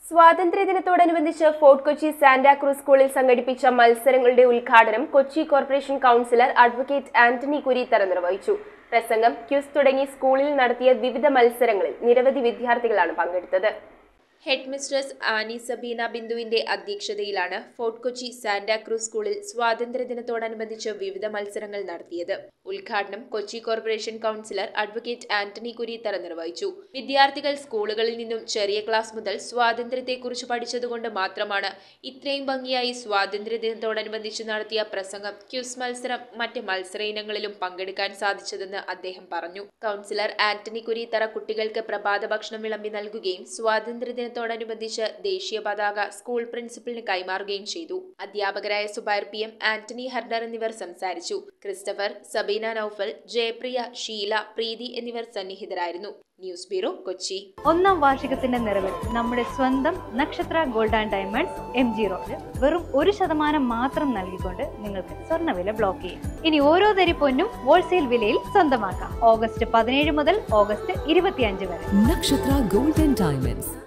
സ്വാതന്ത്ര്യദിനത്തോടനുബന്ധിച്ച് fort Kochi Santa Cruz സ്കൂളിൽ സംഘടിപ്പിച്ച മത്സരങ്ങളുടെ ഉദ്ഘാടനം Kochi corporation councillor advocate Antony Kureethara നിർവഹിച്ചു പ്രസംഗം ക്യൂസ് തുടങ്ങി സ്കൂളിൽ നടത്തിയ വിവിധ മത്സരങ്ങളിൽ നിരവധി വിദ്യാർത്ഥികളാണ് പങ്കെടുത്തത് ഹെഡ് മിസ്ട്രസ് ആനി സബീന ബിന്ദുവിന്റെ അധ്യക്ഷതയിലാണ് ഫോർട്ട് കൊച്ചി സാന്റാക്രൂസ് സ്കൂളിൽ സ്വാതന്ത്ര്യദിനത്തോടനുബന്ധിച്ച് വിവിധ മത്സരങ്ങൾ നടത്തിയത് ഉദ്ഘാടനം Kochi corporation councillor advocate Antony Kureethara നിർവഹിച്ചു വിദ്യാർത്ഥികൾ സ്കൂളുകളിൽ നിന്നും ചെറിയ ക്ലാസ് മുതൽ സ്വാതന്ത്ര്യത്തെക്കുറിച്ച് പഠിച്ചതുകൊണ്ട് മാത്രമാണ് ഇത്രയും ഭംഗിയായി സ്വാതന്ത്ര്യദിനത്തോടനുബന്ധിച്ച് നടത്തിയ പ്രസംഗം ക്യൂസ് മത്സരം മറ്റ് മത്സര ഇനങ്ങളിലും പങ്കെടുക്കാൻ സാധിച്ചതെന്ന് അദ്ദേഹം പറഞ്ഞു കൗൺസിലർ ആന്റണി കുരീത്തറ കുട്ടികൾക്ക് പ്രഭാത ഭക്ഷണം വിളമ്പി നൽകുകയും സ്വാതന്ത്ര്യദിനത്തോടനുബന്ധിച്ച് ദേശീയ പതാക സ്കൂൾ പ്രിൻസിപ്പലിന് കൈമാറുകയും ചെയ്തു അധ്യാപകരായ സുബൈർ പി എം ആന്റണി ഹർഡർ എന്നിവർ സംസാരിച്ചു ക്രിസ്റ്റഫർ സബീന നൌഫൽ ജയപ്രിയ ഷീല പ്രീതി എന്നിവർ സന്നിഹിതരായിരുന്നു ന്യൂസ് ബ്യൂറോ കൊച്ചി ഒന്നാം വാർഷികത്തിന്റെ നിറവിൽ നമ്മുടെ സ്വന്തം Nakshatra gold and diamonds M G road വെറും ഒരു ശതമാനം മാത്രം നൽകിക്കൊണ്ട് നിങ്ങൾക്ക് സ്വർണ്ണവില ബ്ലോക്ക് ചെയ്യും ഇനി ഓരോ തരി പൊന്നും ഹോൾസെയിൽ വിലയിൽ സ്വന്തമാക്കാം ഓഗസ്റ്റ് പതിനേഴ് മുതൽ ഓഗസ്റ്റ് ഇരുപത്തിയഞ്ച് വരെ Nakshatra Gold and Diamonds,